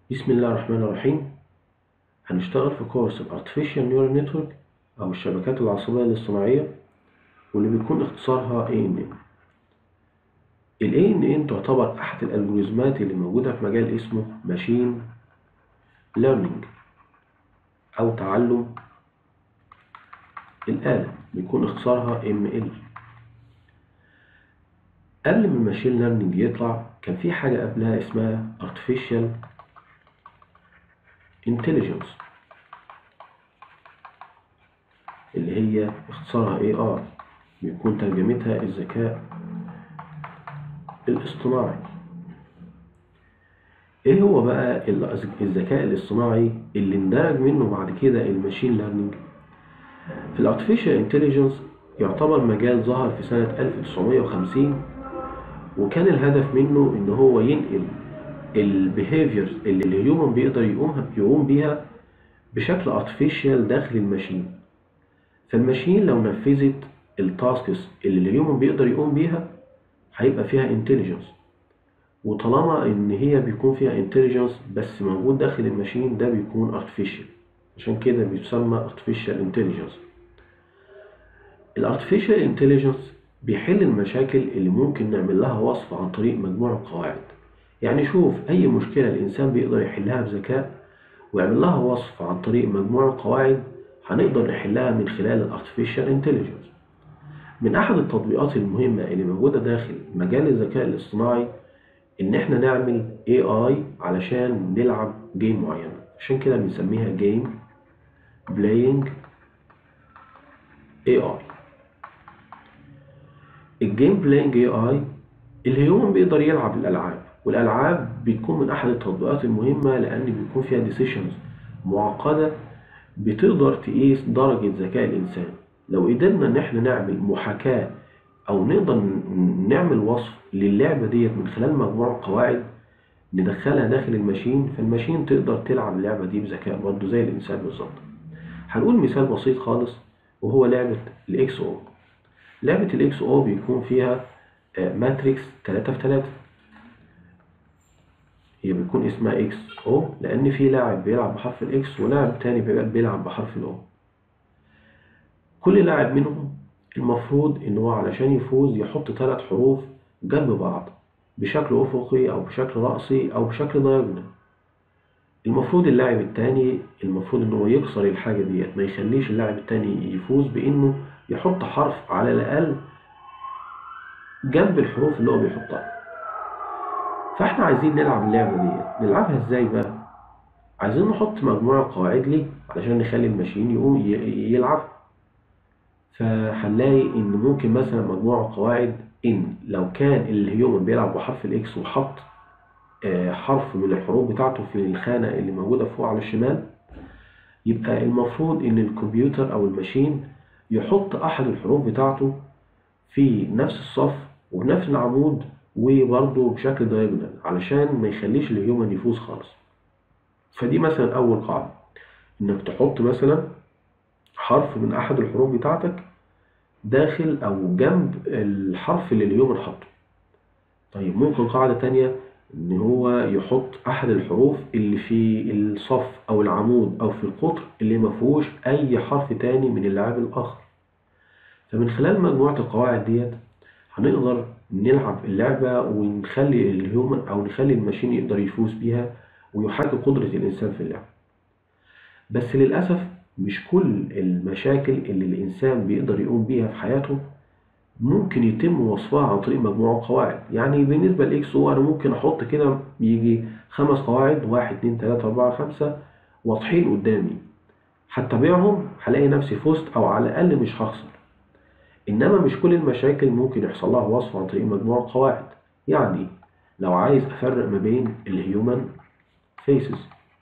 بسم الله الرحمن الرحيم هنشتغل في كورس ال Artificial Neural Network أو الشبكات العصبية الاصطناعية واللي بيكون اختصارها ANN ال ANN تعتبر أحد الألجوريزمات اللي موجودة في مجال اسمه Machine Learning أو تعلم الآلة بيكون اختصارها ML قبل ما الماشين ليرنينج يطلع كان في حاجة قبلها اسمها Artificial Intelligence اللي هي اختصارها AI بيكون ترجمتها الذكاء الاصطناعي ايه هو بقى الذكاء الاصطناعي اللي اندرج منه بعد كده الماشين ليرنينج في الارتفيشال انتليجنس يعتبر مجال ظهر في سنة 1950 وكان الهدف منه ان هو ينقل البيهيفيرز اللي الهيومن بيقدر يقوم يقوم بيها بشكل ارتفيشال داخل الماشين فالماشين لو نفذت التاسكس اللي الهيومن بيقدر يقوم بيها هيبقى فيها انتليجنس وطالما ان هي بيكون فيها انتليجنس بس موجود داخل الماشين ده بيكون ارتفيشال عشان كده بيسمى ارتفيشال انتليجنس الارتفيشال انتليجنس بيحل المشاكل اللي ممكن نعمل لها وصف عن طريق مجموعة قواعد يعني شوف أي مشكلة الإنسان بيقدر يحلها بذكاء ويعمل لها وصف عن طريق مجموعة قواعد هنقدر نحلها من خلال الارتفيشال انتليجنس من أحد التطبيقات المهمة اللي موجودة داخل مجال الذكاء الاصطناعي إن إحنا نعمل AI علشان نلعب جيم معينة عشان كده بنسميها جيم بلاينج AI الجيم بلاينج اي اي الهيومن بيقدر يلعب الالعاب والالعاب بتكون من احد التطبيقات المهمه لان بيكون فيها ديسيشنز معقده بتقدر تقيس درجه ذكاء الانسان لو قدرنا ان احنا نعمل محاكاه او نقدر نعمل وصف للعبه ديت من خلال مجموعه قواعد ندخلها داخل الماشين فالماشين تقدر تلعب اللعبه دي بذكاء برضه زي الانسان بالظبط هنقول مثال بسيط خالص وهو لعبه الاكس او لعبة الاكس او بيكون فيها ماتريكس 3 في 3 هي بيكون اسمها اكس او لان في لاعب بيلعب بحرف الاكس ولاعب تاني بيلعب بحرف الاو كل لاعب منهم المفروض ان هو علشان يفوز يحط ثلاث حروف جنب بعض بشكل افقي او بشكل رأسي او بشكل دايجونال المفروض اللاعب التاني المفروض ان هو يكسر الحاجة ديت ما يخليش اللاعب التاني يفوز بانه يحط حرف على الأقل جنب الحروف اللي هو بيحطها فاحنا عايزين نلعب اللعبة دي نلعبها ازاي بقى عايزين نحط مجموعة قواعد ليه علشان نخلي الماشين يقوم يلعب فهنلاقي ان ممكن مثلا مجموعة قواعد ان لو كان الهيومن بيلعب بحرف الاكس وحط حرف من الحروف بتاعته في الخانة اللي موجودة فوق على الشمال يبقى المفروض ان الكمبيوتر او الماشين يحط أحد الحروف بتاعته في نفس الصف ونفس العمود وبرضه بشكل دايجونال علشان ما يخليش الهيومن يفوز خالص فدي مثلا أول قاعدة إنك تحط مثلا حرف من أحد الحروف بتاعتك داخل أو جنب الحرف اللي الهيومن حطه طيب ممكن قاعدة تانية إن هو يحط أحد الحروف اللي في الصف أو العمود أو في القطر اللي ما فيهوش أي حرف تاني من اللاعب الآخر فمن خلال مجموعة القواعد ديت هنقدر نلعب اللعبة ونخلي الهيومن أو نخلي الماشين يقدر يفوز بيها ويحاكي قدرة الإنسان في اللعبة بس للأسف مش كل المشاكل اللي الإنسان بيقدر يقوم بيها في حياته ممكن يتم وصفها عن طريق مجموعة قواعد يعني بالنسبة لإكس هو أنا ممكن أحط كده يجي خمس قواعد واحد اتنين تلاتة أربعة خمسة واضحين قدامي هتبعهم هلاقي نفسي فزت أو على الأقل مش هخسر إنما مش كل المشاكل ممكن يحصل لها وصف عن طريق مجموعة قواعد يعني لو عايز أفرق ما بين الهيومن فيسز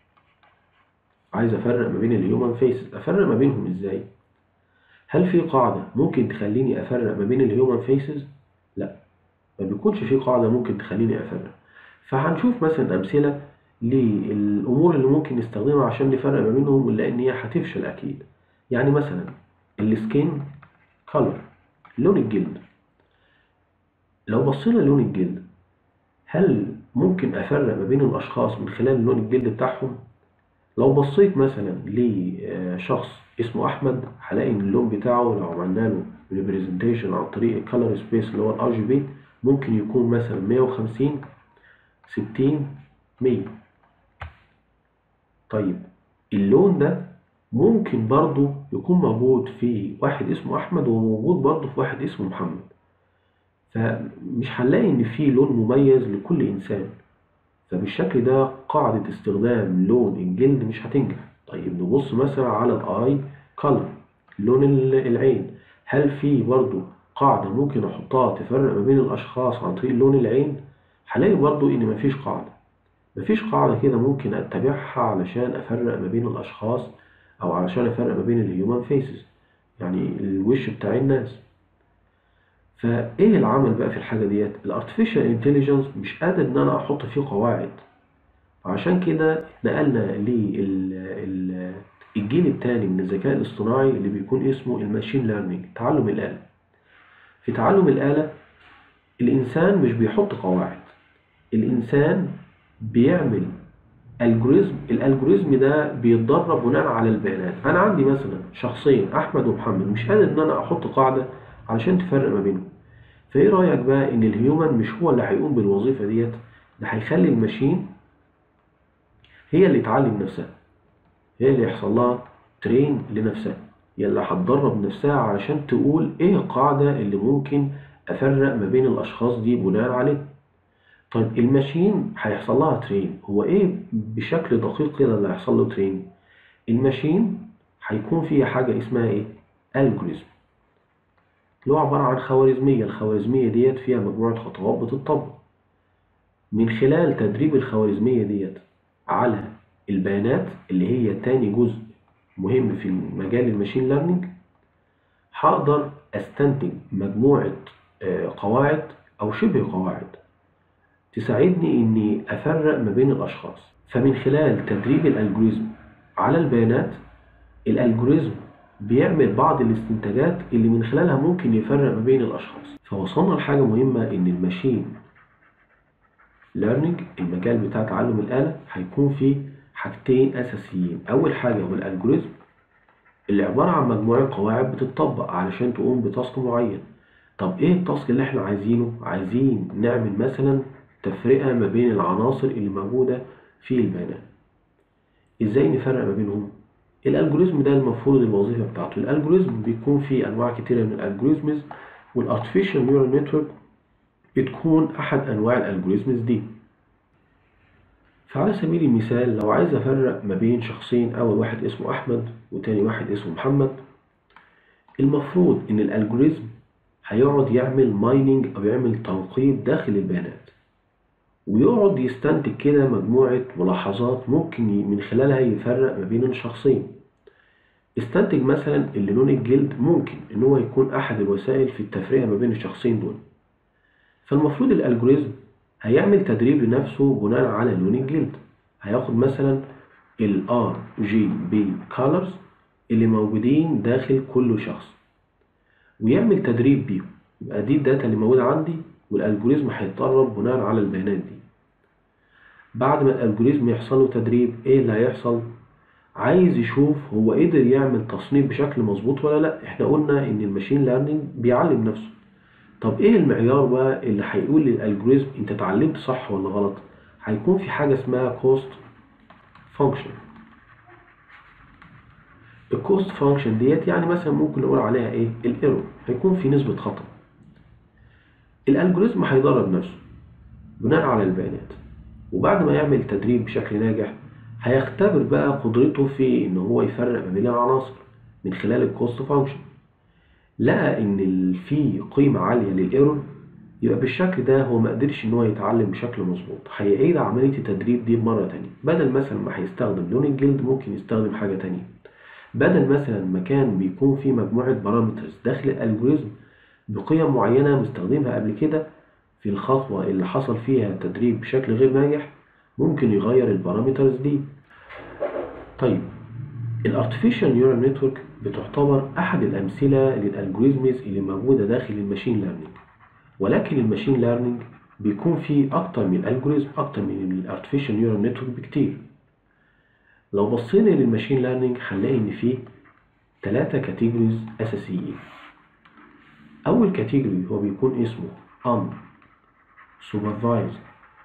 عايز أفرق ما بين الهيومن فيسز أفرق ما بينهم إزاي؟ هل في قاعدة ممكن تخليني أفرق ما بين الهيومن فيسز؟ لا ما بيكونش في قاعدة ممكن تخليني أفرق فهنشوف مثلا أمثلة للأمور اللي ممكن نستخدمها عشان نفرق ما بينهم لأن هي هتفشل أكيد يعني مثلا السكين كولر لون الجلد لو بصينا لون الجلد هل ممكن افرق ما بين الاشخاص من خلال لون الجلد بتاعهم لو بصيت مثلا لشخص اسمه احمد هلاقي ان اللون بتاعه لو عملنا له ريبريزنتيشن عن طريق الكالر سبيس اللي هو الار جي بي ممكن يكون مثلا 150 60 100 طيب اللون ده ممكن برضو يكون موجود في واحد اسمه احمد وموجود برضو في واحد اسمه محمد فمش هنلاقي ان في لون مميز لكل انسان فبالشكل ده قاعدة استخدام لون الجلد مش هتنجح طيب نبص مثلا على الاي كولر لون العين هل في برضو قاعدة ممكن احطها تفرق ما بين الاشخاص عن طريق لون العين هلاقي برضو ان مفيش قاعدة مفيش قاعدة كده ممكن اتبعها علشان افرق ما بين الاشخاص او علشان افرق ما بين الهيومن فيسز يعني الوش بتاع الناس فايه العمل بقى في الحاجه ديت الارتفيشال انتليجنس مش قادر ان انا احط فيه قواعد عشان كده نقلنا للجيل الثاني من الذكاء الاصطناعي اللي بيكون اسمه الماشين ليرنينج تعلم الاله في تعلم الاله الانسان مش بيحط قواعد الانسان بيعمل الجوريزم الالجوريزم ده بيتدرب بناء على البيانات انا عندي مثلا شخصين احمد ومحمد مش قادر ان انا احط قاعده علشان تفرق ما بينهم فايه رايك بقى ان الهيومن مش هو اللي هيقوم بالوظيفه ديت ده هيخلي الماشين هي اللي تعلم نفسها هي اللي يحصل لها ترين لنفسها هي اللي هتدرب نفسها علشان تقول ايه القاعده اللي ممكن افرق ما بين الاشخاص دي بناء عليه طيب الماشين هيحصل لها ترين هو ايه بشكل دقيق كده اللي هيحصل له ترين الماشين هيكون فيها حاجه اسمها ايه الجوريزم اللي هو عبارة عن خوارزمية الخوارزمية ديت فيها مجموعة خطوات بتطبق من خلال تدريب الخوارزمية ديت على البيانات اللي هي تاني جزء مهم في مجال الماشين ليرنينج هقدر استنتج مجموعة قواعد أو شبه قواعد تساعدني إني أفرق ما بين الأشخاص فمن خلال تدريب الألجوريزم على البيانات الألجوريزم بيعمل بعض الاستنتاجات اللي من خلالها ممكن يفرق ما بين الأشخاص فوصلنا لحاجة مهمة إن الماشين ليرنينج المجال بتاع تعلم الآلة هيكون فيه حاجتين أساسيين أول حاجة هو الألجوريزم اللي عبارة عن مجموعة قواعد بتطبق علشان تقوم بتاسك معين طب إيه التاسك اللي إحنا عايزينه؟ عايزين نعمل مثلا تفرقة ما بين العناصر اللي موجودة في البيانات إزاي نفرق ما بينهم؟ الالجوريزم ده المفروض الوظيفه بتاعته الالجوريزم بيكون فيه انواع كتيره من الالجوريزمز والارتفيشال نيورال نتورك بتكون احد انواع الالجوريزمز دي فعلى سبيل المثال لو عايز افرق ما بين شخصين اول واحد اسمه احمد وتاني واحد اسمه محمد المفروض ان الالجوريزم هيقعد يعمل مايننج او يعمل تنقيب داخل البيانات ويقعد يستنتج كده مجموعة ملاحظات ممكن من خلالها يفرق ما بين الشخصين استنتج مثلا ان لون الجلد ممكن ان هو يكون احد الوسائل في التفرقة ما بين الشخصين دول فالمفروض الالجوريزم هيعمل تدريب لنفسه بناء على لون الجلد هياخد مثلا ال RGB colors اللي موجودين داخل كل شخص ويعمل تدريب بيهم يبقى دي الداتا اللي موجودة عندي والالجوريزم هيتدرب بناء على البيانات دي بعد ما الالجوريزم يحصل له تدريب ايه اللي هيحصل عايز يشوف هو قدر يعمل تصنيف بشكل مظبوط ولا لا احنا قلنا ان الماشين ليرنينج بيعلم نفسه طب ايه المعيار بقى اللي هيقول للالجوريزم انت اتعلمت صح ولا غلط هيكون في حاجه اسمها كوست فانكشن الكوست فانكشن ديت يعني مثلا ممكن نقول عليها ايه الايرور هيكون في نسبه خطأ الالجوريزم هيدرب نفسه بناء على البيانات وبعد ما يعمل تدريب بشكل ناجح هيختبر بقى قدرته في ان هو يفرق ما بين العناصر من خلال الكوست فانكشن لقى ان في قيمة عالية للايرور يبقى بالشكل ده هو ما قدرش ان هو يتعلم بشكل مظبوط هيعيد عملية التدريب دي مرة تانية بدل مثلا ما هيستخدم لون الجلد ممكن يستخدم حاجة تانية بدل مثلا ما كان بيكون في مجموعة بارامترز داخل الالجوريزم بقيم معينة مستخدمها قبل كده في الخطوة اللي حصل فيها التدريب بشكل غير ناجح ممكن يغير البارامترز دي طيب الارتفيشال نيورال نتورك بتعتبر احد الامثله للالجوريزمز اللي موجوده داخل الماشين ليرنينج ولكن الماشين ليرنينج بيكون في اكتر من الجوريزم اكتر من الارتفيشال نيورال نتورك بكتير لو بصينا للماشين ليرنينج هنلاقي ان فيه ثلاثة كاتيجوريز اساسيين اول كاتيجوري هو بيكون اسمه un supervised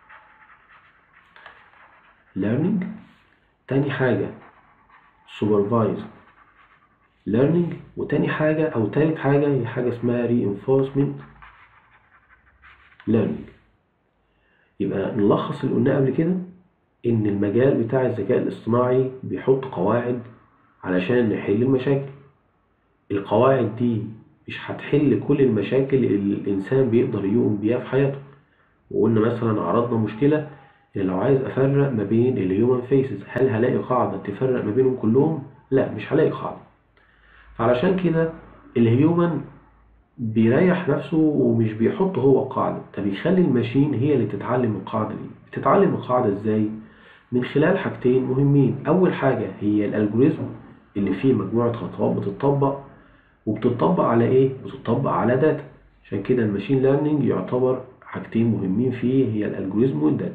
learning تاني حاجة supervised learning وتاني حاجة أو تالت حاجة هي حاجة اسمها reinforcement learning يبقى نلخص اللي قلناه قبل كده إن المجال بتاع الذكاء الاصطناعي بيحط قواعد علشان نحل المشاكل القواعد دي مش هتحل كل المشاكل اللي الإنسان بيقدر يقوم بيها في حياته وقلنا مثلا عرضنا مشكلة إن لو عايز أفرق ما بين الهيومن فيسز هل هلاقي قاعدة تفرق ما بينهم كلهم؟ لا مش هلاقي قاعدة فعلشان كده الهيومن بيريح نفسه ومش بيحط هو القاعدة ده بيخلي الماشين هي اللي تتعلم القاعدة دي بتتعلم القاعدة ازاي؟ من خلال حاجتين مهمين أول حاجة هي الألجوريزم اللي فيه مجموعة خطوات بتطبق وبتطبق على ايه؟ بتطبق على داتا عشان كده الماشين ليرنينج يعتبر حاجتين مهمين فيه هي الألجوريزم والداتا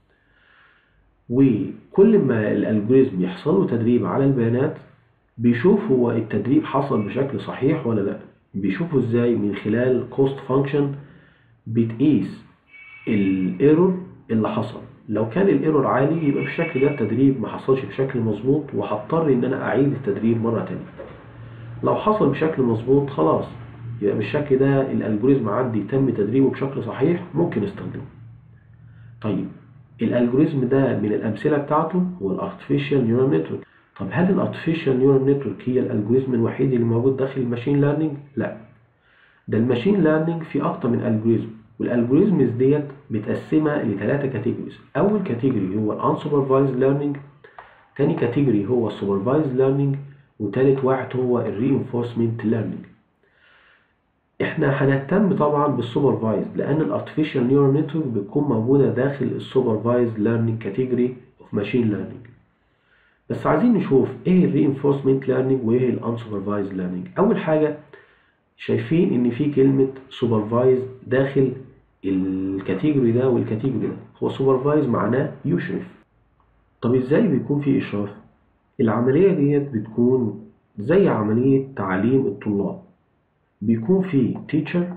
وكل ما الألجوريزم يحصل له تدريب على البيانات بيشوف هو التدريب حصل بشكل صحيح ولا لا بيشوفه ازاي من خلال كوست فانكشن بتقيس الايرور اللي حصل لو كان الايرور عالي يبقى بالشكل ده التدريب ما حصلش بشكل مظبوط وهضطر ان انا اعيد التدريب مره تانية لو حصل بشكل مظبوط خلاص يبقى بالشكل ده الالجوريزم عندي تم تدريبه بشكل صحيح ممكن استخدمه طيب الالجوريزم ده من الامثله بتاعته هو الارتفيشال نيورال نتورك طب هل الارتفيشال نيورال نتورك هي الالجوريزم الوحيد اللي موجود داخل الماشين ليرنينج لا ده الماشين ليرنينج في اكتر من الجوريزم والالجوريزمز ديت متقسمه لثلاثه كاتيجوريز اول كاتيجوري هو الانسوبرفايزد ليرنينج تاني كاتيجوري هو السوبرفايزد ليرنينج وتالت واحد هو الرينفورسمنت ليرنينج احنا هنهتم طبعا بالسوبرفايزد لان الارتفيشال نيورال نتورك بتكون موجوده داخل السوبرفايزد ليرنينج كاتيجوري اوف ماشين ليرنينج بس عايزين نشوف ايه الرينفورسمنت ليرنينج وايه الانسوبرفايزد ليرنينج اول حاجه شايفين ان في كلمه سوبرفايز داخل الكاتيجوري ده والكاتيجوري ده هو سوبرفايز معناه يشرف طب ازاي بيكون في اشراف العمليه ديت بتكون زي عمليه تعليم الطلاب بيكون في teacher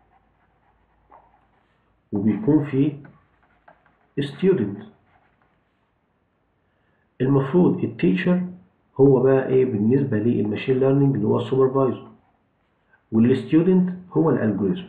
وبيكون في student المفروض التيتشر هو بقى ايه بالنسبة للماشين ليرنينج اللي هو السوبرفايزر والستودنت هو الالجوريزم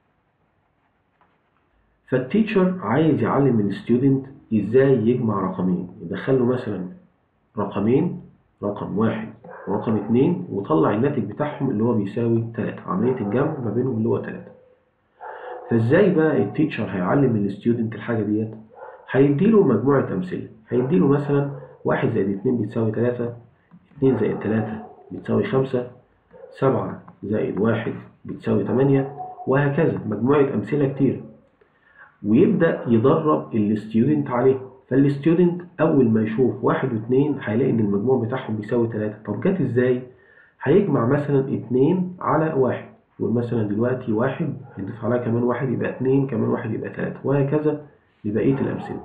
فالتيتشر عايز يعلم الستودنت ازاي يجمع رقمين يدخله مثلا رقمين رقم واحد ورقم اتنين وطلع الناتج بتاعهم اللي هو بيساوي تلاتة عملية الجمع ما بينهم اللي هو تلاتة فازاي بقى التيتشر هيعلم الستودنت الحاجة ديت هيديله مجموعة أمثلة هيديله مثلا واحد زائد اتنين بتساوي تلاتة اتنين زائد تلاتة بتساوي خمسة سبعة زائد واحد بتساوي تمانية وهكذا مجموعة أمثلة كتير ويبدأ يدرب الستودنت عليه فالستودنت أول ما يشوف واحد واتنين هيلاقي إن المجموع بتاعهم بيساوي تلاتة طب جت إزاي؟ هيجمع مثلا اتنين على واحد يقول مثلا دلوقتي واحد هنضيف عليها كمان واحد يبقى اتنين كمان واحد يبقى تلاتة وهكذا لبقية الأمثلة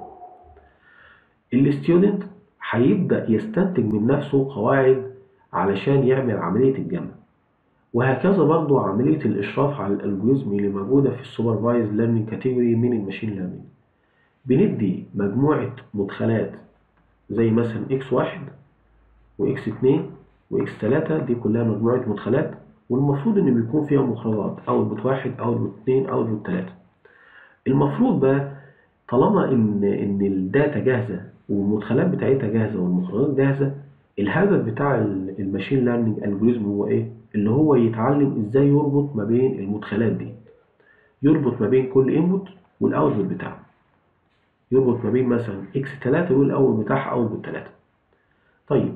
الستودنت هيبدأ يستنتج من نفسه قواعد علشان يعمل عملية الجمع وهكذا برضو عملية الإشراف على الألجوريزم اللي موجودة في السوبرفايز ليرنينج كاتيجوري من الماشين ليرنينج بندي مجموعة مدخلات زي مثلا x واحد وx اتنين وx تلاتة دي كلها مجموعة مدخلات والمفروض إن بيكون فيها مخرجات أوتبوت واحد أوتبوت اتنين أوتبوت تلاتة المفروض بقى طالما إن إن الداتا جاهزة والمدخلات بتاعتها جاهزة والمخرجات جاهزة الهدف بتاع الماشين ليرنينج الجوريزم هو إيه؟ اللي هو يتعلم إزاي يربط ما بين المدخلات دي يربط ما بين كل انبوت والأوتبوت بتاعه يربط ما بين مثلا اكس 3 يقول الاول بتاعها اوتبوت 3 طيب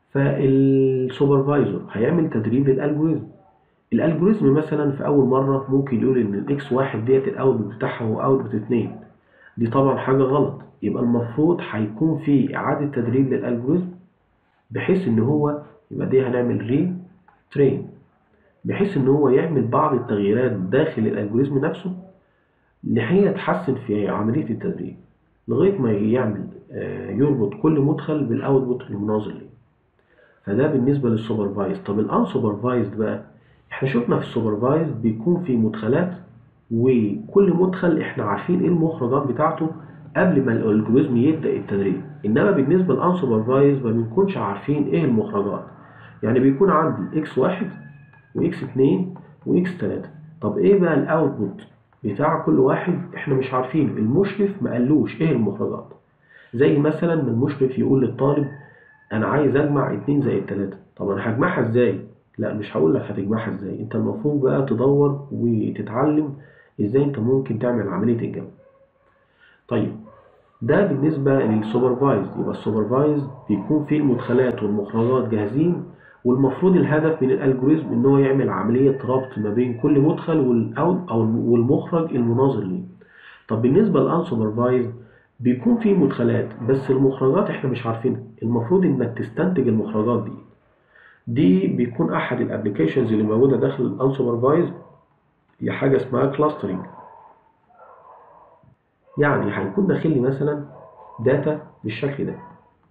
فالسوبرفايزر هيعمل تدريب للالجوريزم الالجوريزم مثلا في اول مره ممكن يقول ان الاكس واحد ديت الاوتبوت بتاعها هو اوتبوت 2 دي طبعا حاجه غلط يبقى المفروض هيكون في اعاده تدريب للالجوريزم بحيث ان هو يبقى دي هنعمل ري ترين بحيث ان هو يعمل بعض التغييرات داخل الالجوريزم نفسه لحين تحسن في عملية التدريب لغاية ما يعمل آه، يربط كل مدخل بالاوتبوت المناظر ليه فده بالنسبة للسوبرفايز طب الان سوبرفايزد بقى احنا شفنا في السوبرفايزد بيكون في مدخلات وكل مدخل احنا عارفين ايه المخرجات بتاعته قبل ما الالجوريزم يبدا التدريب انما بالنسبه للان سوبرفايز ما بنكونش عارفين ايه المخرجات يعني بيكون عندي اكس واحد واكس اتنين واكس تلاته طب ايه بقى الاوتبوت بتاع كل واحد احنا مش عارفين المشرف ما قالوش ايه المخرجات زي مثلا ما المشرف يقول للطالب انا عايز اجمع اتنين زائد تلاته طب انا هجمعها ازاي لا مش هقول لك هتجمعها ازاي انت المفروض بقى تدور وتتعلم ازاي انت ممكن تعمل عمليه الجمع طيب ده بالنسبة للسوبرفايز يبقى السوبرفايز بيكون فيه المدخلات والمخرجات جاهزين والمفروض الهدف من الالجوريزم ان هو يعمل عملية ربط ما بين كل مدخل والاوت او والمخرج المناظر ليه طب بالنسبة للان سوبرفايز بيكون فيه مدخلات بس المخرجات احنا مش عارفينها المفروض انك تستنتج المخرجات دي دي بيكون احد الابلكيشنز اللي موجودة داخل الان سوبرفايز هي حاجة اسمها كلاسترنج يعني هيكون داخل لي مثلا داتا بالشكل ده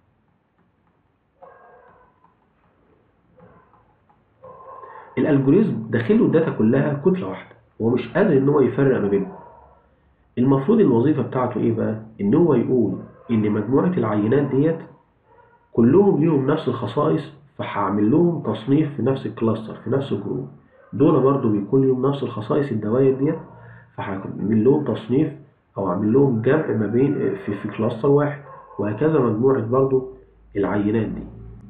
الالجوريزم داخله الداتا كلها كتله واحده هو مش قادر ان هو يفرق ما بينهم المفروض الوظيفه بتاعته ايه بقى ان هو يقول ان مجموعه العينات ديت كلهم ليهم نفس الخصائص فهعمل لهم تصنيف في نفس الكلاستر في نفس الجروب دول برضو بيكون لهم نفس الخصائص الدوائر ديت فهعمل لهم تصنيف او اعمل لهم جمع ما بين في, في كلاستر واحد وهكذا مجموعة برضو العينات دي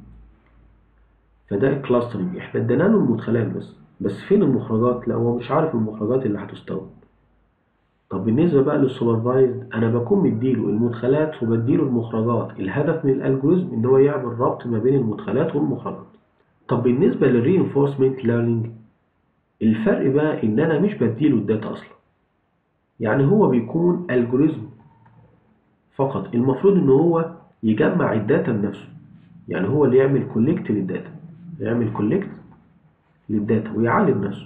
فده الكلاسترنج احنا ادينا له المدخلات بس بس فين المخرجات لا هو مش عارف المخرجات اللي هتستورد طب بالنسبة بقى للسوبرفايزد انا بكون مديله المدخلات وبديله المخرجات الهدف من الالجوريزم ان هو يعمل ربط ما بين المدخلات والمخرجات طب بالنسبة للرينفورسمنت ليرنينج الفرق بقى ان انا مش بديله الداتا اصلا يعني هو بيكون الجوريزم فقط المفروض ان هو يجمع الداتا بنفسه يعني هو اللي يعمل كوليكت للداتا يعمل كوليكت للداتا ويعلم نفسه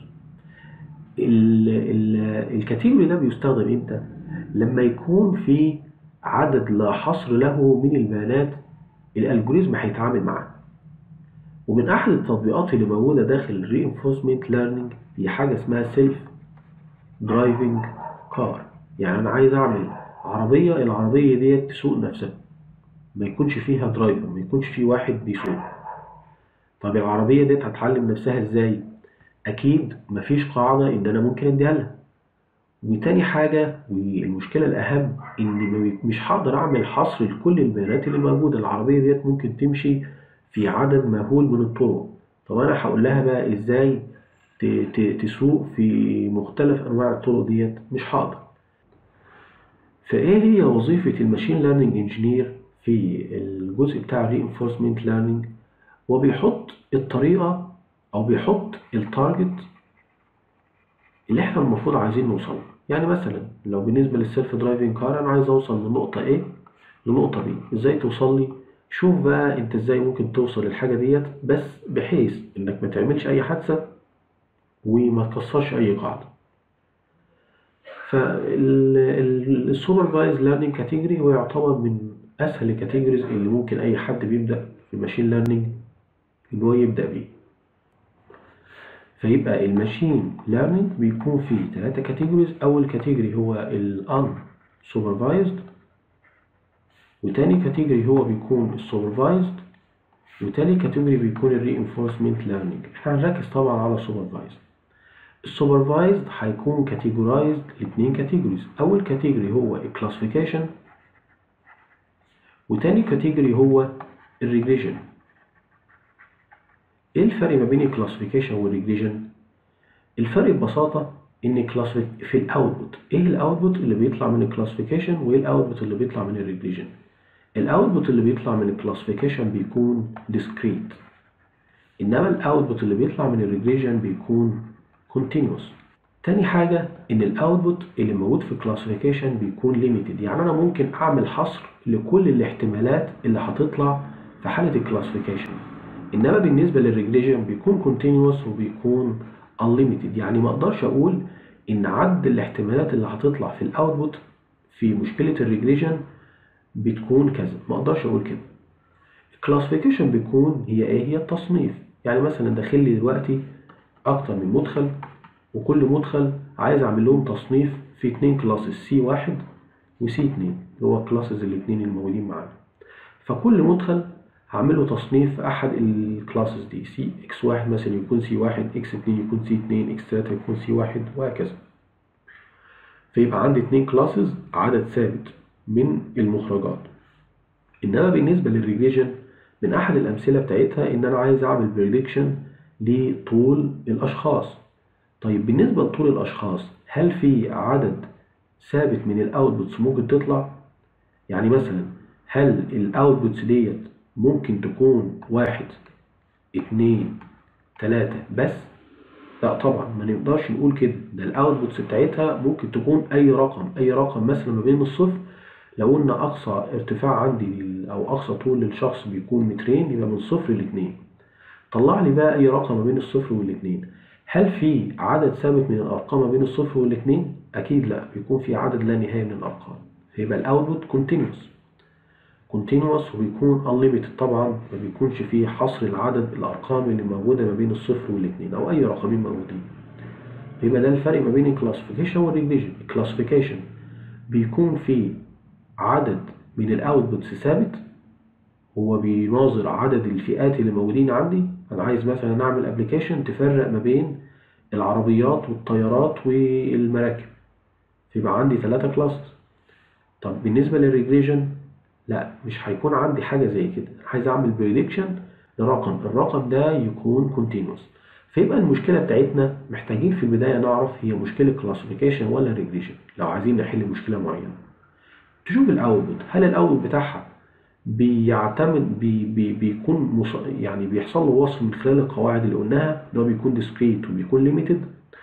الكاتيجوري ده بيستخدم امتى لما يكون في عدد لا حصر له من البيانات الالجوريزم هيتعامل معاه ومن احد التطبيقات اللي موجوده داخل الرينفورسمنت ليرنينج هي حاجه اسمها سيلف درايفنج كار يعني انا عايز اعمل عربيه العربيه ديت تسوق نفسها ما يكونش فيها درايفر ما يكونش في واحد بيسوق طب العربيه ديت هتعلم نفسها ازاي اكيد مفيش قاعده ان انا ممكن اديها لها وتاني حاجة والمشكلة الأهم إن مش هقدر أعمل حصر لكل البيانات اللي موجودة العربية ديت ممكن تمشي في عدد مهول من الطرق طب أنا هقول لها بقى إزاي تسوق في مختلف أنواع الطرق ديت مش هقدر فإيه هي وظيفة الماشين ليرنينج انجينير في الجزء بتاع الرينفورسمنت ليرنينج هو بيحط الطريقة أو بيحط التارجت اللي احنا المفروض عايزين نوصل يعني مثلا لو بالنسبة للسيلف درايفنج كار أنا عايز أوصل من نقطة A لنقطة B إزاي توصل لي شوف بقى أنت إزاي ممكن توصل للحاجة ديت بس بحيث إنك ما تعملش أي حادثة وما تكسرش أي قاعدة فالسوبرفايز ليرنينج كاتيجوري هو يعتبر من أسهل الكاتيجوريز اللي ممكن أي حد بيبدأ في الماشين ليرنينج إن هو يبدأ بيه فيبقى الماشين ليرنينج بيكون فيه ثلاثة كاتيجوريز أول كاتيجوري هو الان سوبرفايزد وتاني كاتيجوري هو بيكون السوبرفايزد وتاني كاتيجوري بيكون الرينفورسمنت ليرنينج احنا هنركز طبعا على السوبرفايزد السوبرفايزد هيكون كاتيجورايزد لاتنين كاتيجوريز اول كاتيجوري هو الكلاسيفيكيشن وتاني كاتيجوري هو الريجريشن ايه الفرق ما بين الكلاسيفيكيشن والريجريشن الفرق ببساطه ان في الاوتبوت ايه الاوتبوت اللي بيطلع من الكلاسيفيكيشن وايه الاوتبوت اللي بيطلع من الريجريشن الاوتبوت اللي بيطلع من الكلاسيفيكيشن بيكون discrete انما الاوتبوت اللي بيطلع من الريجريشن بيكون continuous تاني حاجة ان الاوتبوت اللي موجود في الكلاسيفيكيشن بيكون limited يعني انا ممكن اعمل حصر لكل الاحتمالات اللي هتطلع في حالة الكلاسيفيكيشن انما بالنسبة للريجريشن بيكون continuous وبيكون unlimited يعني ما اقدرش اقول ان عدد الاحتمالات اللي هتطلع في الاوتبوت في مشكله الريجريشن بتكون كذا ما اقدرش اقول كده الكلاسيفيكيشن بيكون هي ايه هي التصنيف يعني مثلا داخل لي دلوقتي اكتر من مدخل وكل مدخل عايز اعمل لهم تصنيف في اتنين كلاسز سي واحد وسي اتنين اللي هو الكلاسز الاتنين الموجودين معانا فكل مدخل هعمل له تصنيف في احد الكلاسز دي سي اكس واحد مثلا يكون سي واحد اكس اتنين يكون سي اتنين اكس تلاتة يكون سي واحد وهكذا فيبقى عندي اتنين كلاسز عدد ثابت من المخرجات انما بالنسبه للريجريشن من احد الامثله بتاعتها ان انا عايز اعمل بريدكشن لطول الاشخاص طيب بالنسبه لطول الاشخاص هل في عدد ثابت من الاوتبوتس ممكن تطلع يعني مثلا هل الاوتبوتس ديت ممكن تكون واحد اتنين تلاتة بس لا طبعا ما نقدرش نقول كده ده الاوتبوتس بتاعتها ممكن تكون اي رقم اي رقم مثلا ما بين الصفر لو قلنا اقصى ارتفاع عندي لل- او اقصى طول للشخص بيكون مترين يبقى من صفر لاتنين طلع لي بقى اي رقم ما بين الصفر والاتنين هل في عدد ثابت من الارقام ما بين الصفر والاتنين اكيد لا بيكون في عدد لا نهائي من الارقام فيبقى الاوتبوت كونتينوس كونتينوس وبيكون unlimited طبعا ما بيكونش فيه حصر العدد الارقام اللي موجوده ما بين الصفر والاتنين او اي رقمين موجودين يبقى ده الفرق ما بين الكلاسيفيكيشن والريجريشن الكلاسيفيكيشن بيكون فيه عدد من الاوتبوتس ثابت هو بيناظر عدد الفئات اللي موجودين عندي انا عايز مثلا اعمل ابلكيشن تفرق ما بين العربيات والطيارات والمراكب فيبقى عندي ثلاثة كلاسز طب بالنسبة للريجريشن لا مش هيكون عندي حاجة زي كده عايز اعمل بريدكشن لرقم الرقم ده يكون كونتينوس فيبقى المشكلة بتاعتنا محتاجين في البداية نعرف هي مشكلة كلاسيفيكيشن ولا ريجريشن لو عايزين نحل مشكلة معينة تشوف الاوتبوت هل الاوتبوت بتاعها بيعتمد بي بي بيكون مص... يعني بيحصل له وصف من خلال القواعد اللي قلناها اللي هو بيكون ديسكريت وبيكون ليميتد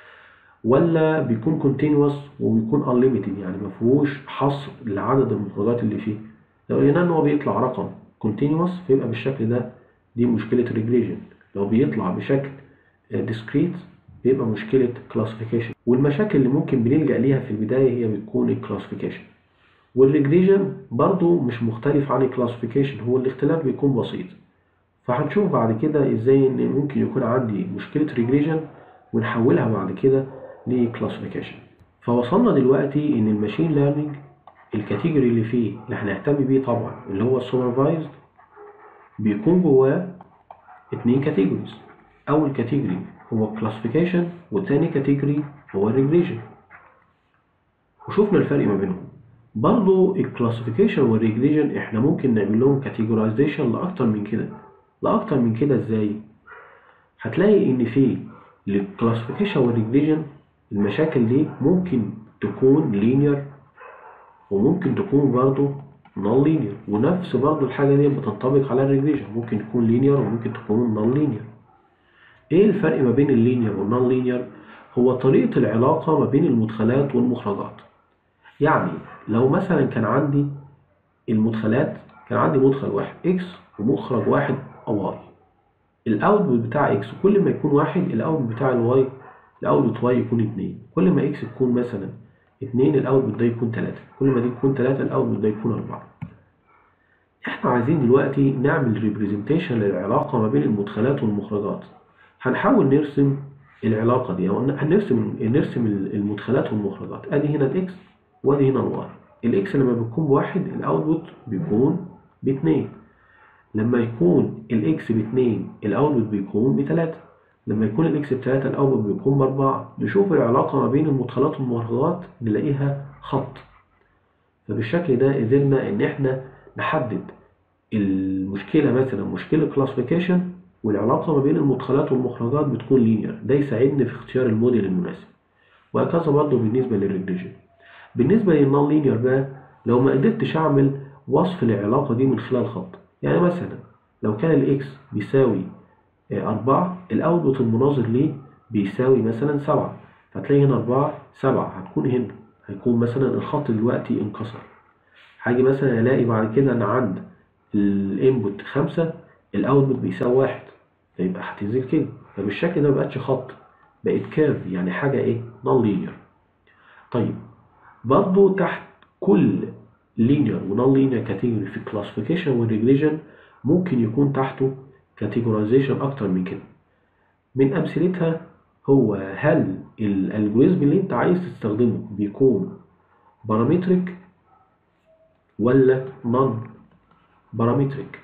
ولا بيكون كونتينوس وبيكون unlimited يعني ما فيهوش حصر لعدد المخرجات اللي فيه لو لقينا ان هو بيطلع رقم كونتينوس فيبقى بالشكل ده دي مشكلة ريجريشن لو بيطلع بشكل ديسكريت بيبقى مشكلة كلاسيفيكيشن والمشاكل اللي ممكن بنلجأ ليها في البداية هي بتكون الكلاسيفيكيشن والريجريشن برضو مش مختلف عن الكلاسيفيكيشن هو الاختلاف بيكون بسيط فهنشوف بعد كده ازاي ان ممكن يكون عندي مشكلة ريجريشن ونحولها بعد كده لكلاسيفيكيشن فوصلنا دلوقتي ان الماشين ليرنينج الكاتيجوري اللي فيه اللي هنهتم بيه طبعا اللي هو السوبرفايزد بيكون جواه اتنين كاتيجوريز اول كاتيجوري هو كلاسيفيكيشن والتاني كاتيجوري هو الريجريشن وشوفنا الفرق ما بينهم برضو الكلاسيفيكيشن والريجريشن احنا ممكن نعمل لهم كاتيجورايزيشن لاكتر من كده لاكتر من كده ازاي هتلاقي ان في الكلاسيفيكيشن والريجريشن المشاكل دي ممكن تكون لينير وممكن تكون برضو نون لينير ونفس برضو الحاجة دي بتنطبق على الريجريشن ممكن تكون لينير وممكن تكون نون لينير ايه الفرق ما بين اللينير والنون لينير هو طريقة العلاقة ما بين المدخلات والمخرجات يعني لو مثلا كان عندي المدخلات كان عندي مدخل واحد اكس ومخرج واحد واي الاوتبوت بتاع اكس كل ما يكون واحد الاوتبوت بتاع الواي الاوتبوت واي يكون اتنين كل ما اكس تكون مثلا اتنين الاوتبوت ده يكون تلاتة كل ما دي تكون تلاتة الاوتبوت ده يكون اربعة احنا عايزين دلوقتي نعمل ريبريزنتيشن للعلاقة ما بين المدخلات والمخرجات هنحاول نرسم العلاقة دي او هنرسم نرسم المدخلات والمخرجات ادي هنا الاكس وادي هنا الواي الاكس لما بيكون بواحد الاوتبوت بيكون باتنين لما يكون الاكس باتنين الاوتبوت بيكون بتلاتة لما يكون الاكس بتلاتة الاوتبوت بيكون باربعة نشوف العلاقة ما بين المدخلات والمخرجات نلاقيها خط فبالشكل ده قدرنا ان احنا نحدد المشكلة مثلا مشكلة كلاسيفيكيشن والعلاقة ما بين المدخلات والمخرجات بتكون لينير ده يساعدني في اختيار الموديل المناسب وهكذا برضه بالنسبة للريجريشن بالنسبة للنون لينير بقى لو ما قدرتش أعمل وصف للعلاقة دي من خلال خط يعني مثلا لو كان الإكس بيساوي أربعة الأوتبوت المناظر ليه بيساوي مثلا سبعة فتلاقي هنا أربعة سبعة هتكون هنا هيكون مثلا الخط دلوقتي انكسر هاجي مثلا ألاقي بعد كده أنا عند الانبوت خمسة الأوتبوت بيساوي واحد فيبقى هتنزل كده فبالشكل ده مبقتش خط بقت كيرف يعني حاجة إيه نون لينير طيب برضو تحت كل linear و non linear category في classification و regression ممكن يكون تحته categorization أكتر من كده من أمثلتها هو هل الالجوريزم اللي انت عايز تستخدمه بيكون بارامتريك ولا نون بارامتريك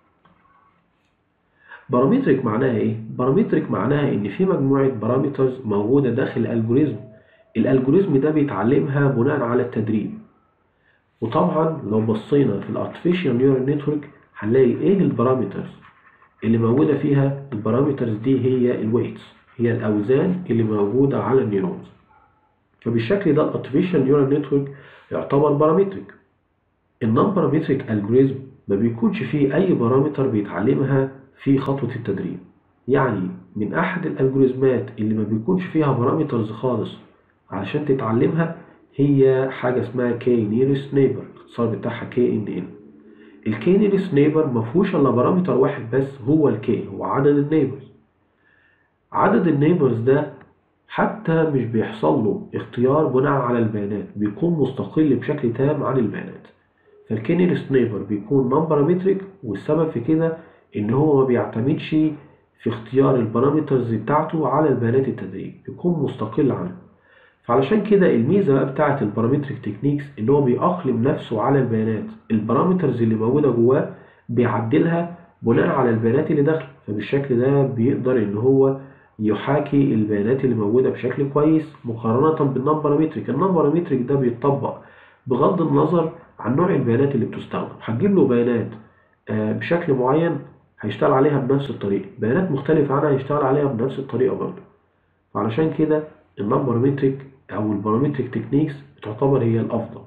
بارامتريك معناها ايه بارامتريك معناها ان في مجموعه بارامترز موجوده داخل الالجوريزم الالجوريزم ده بيتعلمها بناء على التدريب وطبعا لو بصينا في الارتفيشال نيورال نتورك هنلاقي ايه البارامترز اللي موجوده فيها البارامترز دي هي الويتس هي الاوزان اللي موجوده على النيورونز فبالشكل ده الارتفيشال نيورال نتورك يعتبر بارامتريك النون بارامتريك الجوريزم ما بيكونش فيه اي بارامتر بيتعلمها في خطوه التدريب يعني من احد الالجوريزمات اللي ما بيكونش فيها بارامترز خالص علشان تتعلمها هي حاجه اسمها كي نيرست نيبر الاختصار بتاعها كي ان ان الكي نيرست نيبر ما فيهوش الا بارامتر واحد بس هو الكي هو عدد النيبرز عدد النيبرز ده حتى مش بيحصل له اختيار بناء على البيانات بيكون مستقل بشكل تام عن البيانات فالكينيرست نيبر بيكون نون بارامتريك والسبب في كده ان هو ما بيعتمدش في اختيار البارامترز بتاعته على البيانات التدريب بيكون مستقل عنها فعلشان كده الميزه بقى بتاعه البارامتريك تكنيكس ان هو بيأقلم نفسه على البيانات البارامترز اللي موجوده جواه بيعدلها بناء على البيانات اللي داخله فبالشكل ده بيقدر ان هو يحاكي البيانات اللي موجوده بشكل كويس مقارنه بالنون بارامتريك النون بارامتريك ده بيتطبق بغض النظر عن نوع البيانات اللي بتستخدم هتجيب له بيانات بشكل معين هيشتغل عليها بنفس الطريقه بيانات مختلفه عنها هيشتغل عليها بنفس الطريقه برضه وعلشان كده النون بارامتريك او البارامتريك تكنيكس بتعتبر هي الافضل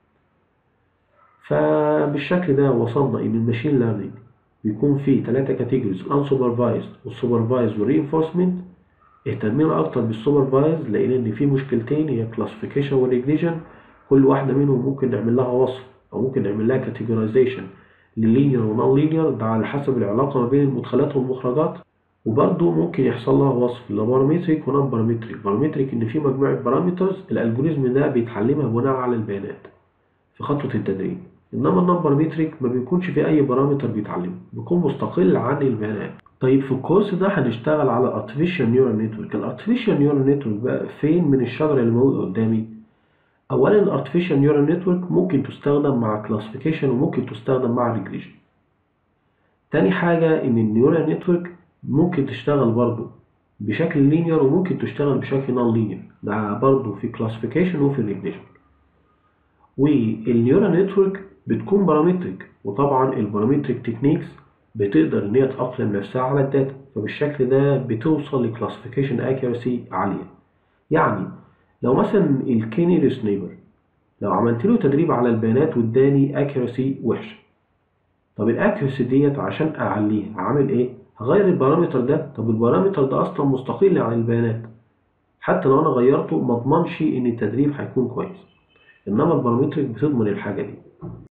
فبالشكل ده وصلنا ان الماشين ليرنينج بيكون فيه ثلاثة كاتيجوريز unsupervised والسوبرفايز والرينفورسمنت اهتمينا اكتر بالسوبرفايز لقينا ان في مشكلتين هي كلاسيفيكيشن والريجريشن كل واحدة منهم ممكن نعمل لها وصف او ممكن نعمل لها كاتيجورايزيشن لللينير ونون لينير ده على حسب العلاقة ما بين المدخلات والمخرجات وبرضه ممكن يحصل لها وصف لبارامتريك ونون بارامتريك بارامتريك ان في مجموعة بارامترز الالجوريزم ده بيتعلمها بناء على البيانات في خطوة التدريب انما النون بارامتريك ما بيكونش في اي بارامتر بيتعلمه بيكون مستقل عن البيانات طيب في الكورس ده هنشتغل على الارتفيشال نيورال نتورك الارتفيشال نيورال نتورك بقى فين من الشجره اللي موجوده قدامي اولا الارتفيشال نيورال نتورك ممكن تستخدم مع كلاسيفيكيشن وممكن تستخدم مع ريجريشن تاني حاجه ان النيورال نتورك ممكن تشتغل برضو بشكل لينير وممكن تشتغل بشكل نون لينير ده برضو في كلاسيفيكيشن وفي ريجريشن والنيورال نتورك بتكون بارامتريك وطبعا البارامتريك تكنيكس بتقدر ان هي تأقلم نفسها على الداتا فبالشكل ده بتوصل لكلاسيفيكيشن اكيرسي عالية يعني لو مثلا الكينيرس نيبر لو عملت له تدريب على البيانات واداني اكيرسي وحشة طب الاكيرسي ديت عشان اعليها هعمل ايه هغير البارامتر ده طب البارامتر ده اصلا مستقل عن البيانات حتى لو انا غيرته ما اضمنش ان التدريب هيكون كويس انما البارامتريك بتضمن الحاجة دي